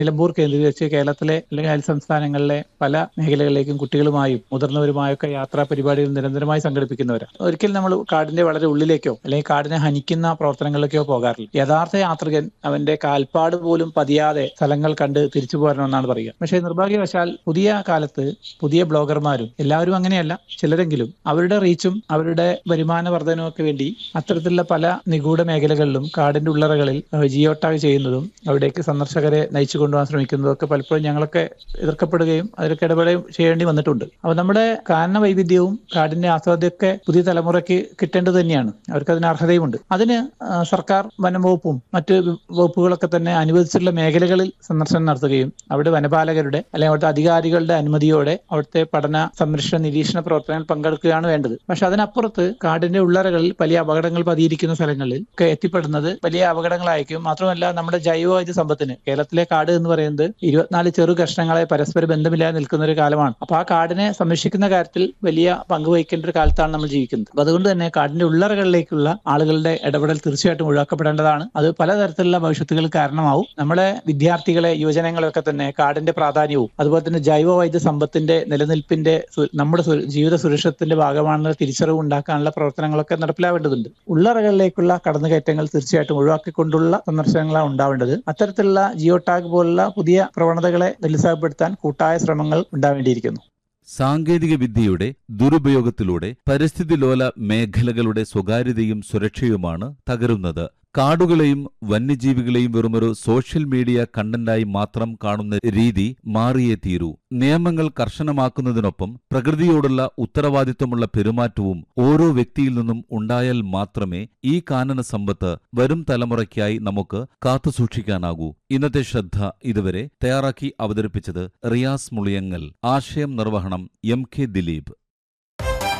നിലമ്പൂർ കേന്ദ്രീകരിച്ച് കേരളത്തിലെ അല്ലെങ്കിൽ അയൽ സംസ്ഥാനങ്ങളിലെ പല മേഖലകളിലേക്കും കുട്ടികളുമായും മുതിർന്നവരുമായൊക്കെ യാത്രാ പരിപാടികൾ നിരന്തരമായി സംഘടിപ്പിക്കുന്നവരാണ് ഒരിക്കലും നമ്മൾ കാടിന്റെ വളരെ ഉള്ളിലേക്കോ അല്ലെങ്കിൽ കാടിനെ ഹനിക്കുന്ന പ്രവർത്തനങ്ങളിലേക്കോ പോകാറില്ല യഥാർത്ഥ യാത്രികൻ അവന്റെ കാൽപ്പാട് പോലും പതിയാതെ സ്ഥലങ്ങൾ കണ്ട് തിരിച്ചു പോരണമെന്നാണ് പറയുക പക്ഷേ നിർഭാഗ്യവശാൽ പുതിയ കാലത്ത് പുതിയ ബ്ലോഗർമാരും എല്ലാവരും അങ്ങനെയല്ല ചിലരെങ്കിലും അവരുടെ റീച്ചും അവരുടെ വരുമാന വർധനവും വേണ്ടി അത്തരത്തിലുള്ള പല നിഗൂഢ മേഖലകളിലും കാടിന്റെ ഉള്ളറകളിൽ ജിയോ ടാഗ് ചെയ്യുന്നതും അവിടേക്ക് സന്ദർശകരെ നയിച്ചു കൊണ്ടുപോകാൻ ശ്രമിക്കുന്നതും ഒക്കെ പലപ്പോഴും ഞങ്ങളൊക്കെ എതിർക്കപ്പെടുകയും അതിലൊക്കെ ഇടപെടുകയും ചെയ്യേണ്ടി വന്നിട്ടുണ്ട് അപ്പൊ നമ്മുടെ കാരണ വൈവിധ്യവും കാടിന്റെ ആസ്വാദ്യമൊക്കെ പുതിയ തലമുറയ്ക്ക് കിട്ടേണ്ടത് തന്നെയാണ് അവർക്ക് അതിന് അർഹതയുമുണ്ട് അതിന് ആ, സർക്കാർ വനം വകുപ്പും മറ്റ് വകുപ്പുകളൊക്കെ തന്നെ അനുവദിച്ചിട്ടുള്ള മേഖലകളിൽ സന്ദർശനം നടത്തുകയും അവിടെ വനപാലകരുടെ അല്ലെങ്കിൽ അവിടുത്തെ അധികാരികളുടെ അനുമതിയോടെ അവിടുത്തെ പഠന സംരക്ഷണ നിരീക്ഷണ പ്രവർത്തനങ്ങൾ പങ്കെടുക്കുകയാണ് വേണ്ടത് പക്ഷെ അതിനപ്പുറത്ത് കാടിന്റെ ഉള്ളറകളിൽ വലിയ അപകടങ്ങൾ പതിയിരിക്കുന്ന സ്ഥലങ്ങളിൽ ഒക്കെ എത്തിപ്പെടുന്നത് വലിയ അപകടങ്ങളായിരിക്കും മാത്രമല്ല നമ്മുടെ ജൈവവൈദ്യ സമ്പത്തിന് കേരളത്തിലെ കാട് എന്ന് പറയുന്നത് ഇരുപത്തിനാല് ചെറു കഷ്ണങ്ങളെ പരസ്പര ബന്ധമില്ലാതെ നിൽക്കുന്ന ഒരു കാലമാണ് അപ്പൊ ആ കാടിനെ സംരക്ഷിക്കുന്ന കാര്യത്തിൽ വലിയ പങ്ക് വഹിക്കേണ്ട ഒരു കാലത്താണ് നമ്മൾ ജീവിക്കുന്നത് അപ്പൊ അതുകൊണ്ട് തന്നെ കാടിന്റെ ഉള്ളറകളിലേക്കുള്ള ആളുകളുടെ ഇടപെടൽ തീർച്ചയായിട്ടും ഒഴിവാക്കപ്പെടേണ്ടതാണ് അത് പലതരത്തിലുള്ള ഭവിഷ്യത്തുകൾ കാരണമാവും നമ്മളെ വിദ്യാർത്ഥികളെ യുവജനങ്ങളെയൊക്കെ തന്നെ കാടിന്റെ പ്രാധാന്യവും അതുപോലെ തന്നെ ജൈവവൈദ്യ സമ്പത്തിന്റെ നിലനിൽപ്പിന്റെ സു- നമ്മുടെ സു- ജീവിത സുരക്ഷത്തിന്റെ ഭാഗമാണെന്ന തിരിച്ചറിവ് ഉണ്ടാക്കാനുള്ള പ്രവർത്തനങ്ങളൊക്കെ നടപ്പിലാവേണ്ടതുണ്ട് ഉള്ളറകളിലേക്കുള്ള കടന്നുകയറ്റങ്ങൾ തീർച്ചയായിട്ടും ഒഴിവാക്കിക്കൊണ്ടുള്ള സന്ദർശനങ്ങളാണ് ഉണ്ടാവേണ്ടത് അത്തരത്തിലുള്ള ജിയോ ടാഗ് പോലുള്ള പുതിയ പ്രവണതകളെ നിരുത്സാഹപ്പെടുത്താൻ കൂട്ടായ ശ്രമങ്ങൾ ഉണ്ടാവേണ്ടിയിരിക്കുന്നു സാങ്കേതിക വിദ്യയുടെ ദുരുപയോഗത്തിലൂടെ പരിസ്ഥിതി ലോല മേഖലകളുടെ സ്വകാര്യതയും സുരക്ഷയുമാണ് തകരുന്നത് കാടുകളെയും വന്യജീവികളെയും വെറുമൊരു സോഷ്യൽ മീഡിയ കണ്ടന്റായി മാത്രം കാണുന്ന രീതി മാറിയേ തീരൂ നിയമങ്ങൾ കർശനമാക്കുന്നതിനൊപ്പം പ്രകൃതിയോടുള്ള ഉത്തരവാദിത്വമുള്ള പെരുമാറ്റവും ഓരോ വ്യക്തിയിൽ നിന്നും ഉണ്ടായാൽ മാത്രമേ ഈ കാനന സമ്പത്ത് വരും തലമുറയ്ക്കായി നമുക്ക് കാത്തുസൂക്ഷിക്കാനാകൂ ഇന്നത്തെ ശ്രദ്ധ ഇതുവരെ തയ്യാറാക്കി അവതരിപ്പിച്ചത് റിയാസ് മുളിയങ്ങൽ ആശയം നിർവഹണം എം കെ ദിലീപ്